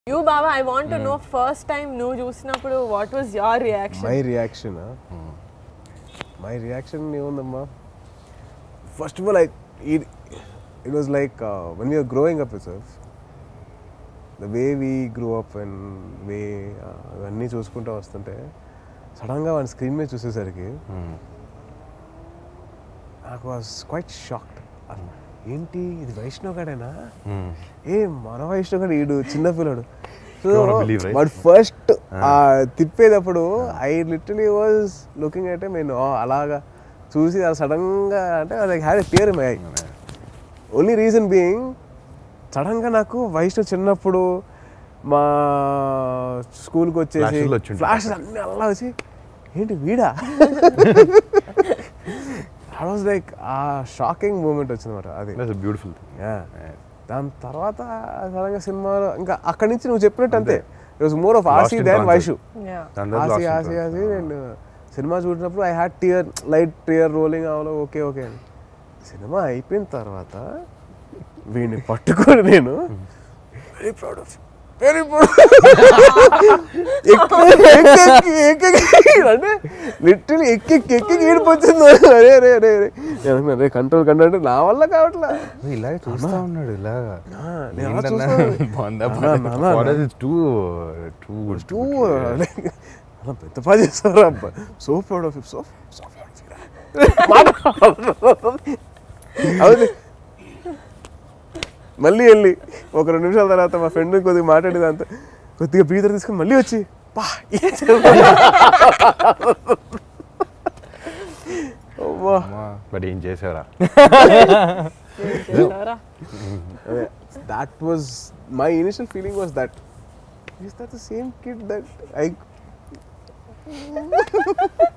You బాబా I want to know first time నువ్వు చూసినప్పుడు what was your reaction my reaction my reaction ఏముందమ్మా first of all I it was like one we're growing up self the way we grow up and way అవన్నీ చూసుకుంటూ వస్తుంటే సడన్గా వాడి screen మీద చూసేసరికి నాకు వాజ్ క్వైట్ షాక్డ్ ఏంటి ఇది వైష్ణవ్ గడేనా ఏ మన వైష్ణవ్ గడ ఈడు చిన్న పిల్లడు so You wanna believe, right? వాడు ఫస్ట్ తిప్పేటప్పుడు ఐ లిటరలీ వాజ్ లుకింగ్ అంటే నేను అలాగా చూసి అది సడన్గా అంటే like had tear my I only reason being సడన్గా నాకు వయసు చిన్నప్పుడు మా స్కూల్కి వచ్చేసి Flashes వచ్చుంటాయి. ఫ్లాష్ అన్నీ అలా వచ్చి ఏంటి వీడా I was like ah shocking moment వచ్చిందన్నమాట అది బ్యూటిఫుల్ Yeah. దాని తర్వాత సడన్గా సినిమాలో ఇంకా అక్కడి నుంచి నువ్వు చెప్పినట్టు అంతే it was more of Lost ఆసి in దాన్ concept. వైషు అందరూ ఆసి lost in ఆసి concept. ఆసి నేను సినిమా చూసినప్పుడు I had tear light tear rolling అవ్వలో ఓకే ఓకే అని సినిమా అయిపోయిన తర్వాత వీడిని పట్టుకొని నేను very proud of very proud అంటే లిటరలీ ఎక్కి ఎక్కి ఎక్కి ఏడుపు వచ్చింది అరే అరే అరే అరే నేను అనుకున్నా, అరే కంట్రోల్ కంట్రోల్ అంటే నా వల్ల కావట్లా ఇలాగే చూస్తా ఉన్నాడు ఇలాగా ఆ, నేను అలా చూస్తున్నాను. నాన్న, నాన్న, టూ టూ గుడ్ టూ అలా పెద్ద పని చేస్తారా so proud of so so అవును మళ్ళీ వెళ్ళి ఒక రెండు నిమిషాల తర్వాత మా ఫ్రెండ్ కొద్దిగా మాట్లాడేది అంత కొద్దిగా బ్రీదర్ తీసుకుని మళ్ళీ వచ్చి పా ఏం అమ్మా బట్ ఏం చేసావురా that was my initial feeling was that is that the same kid that I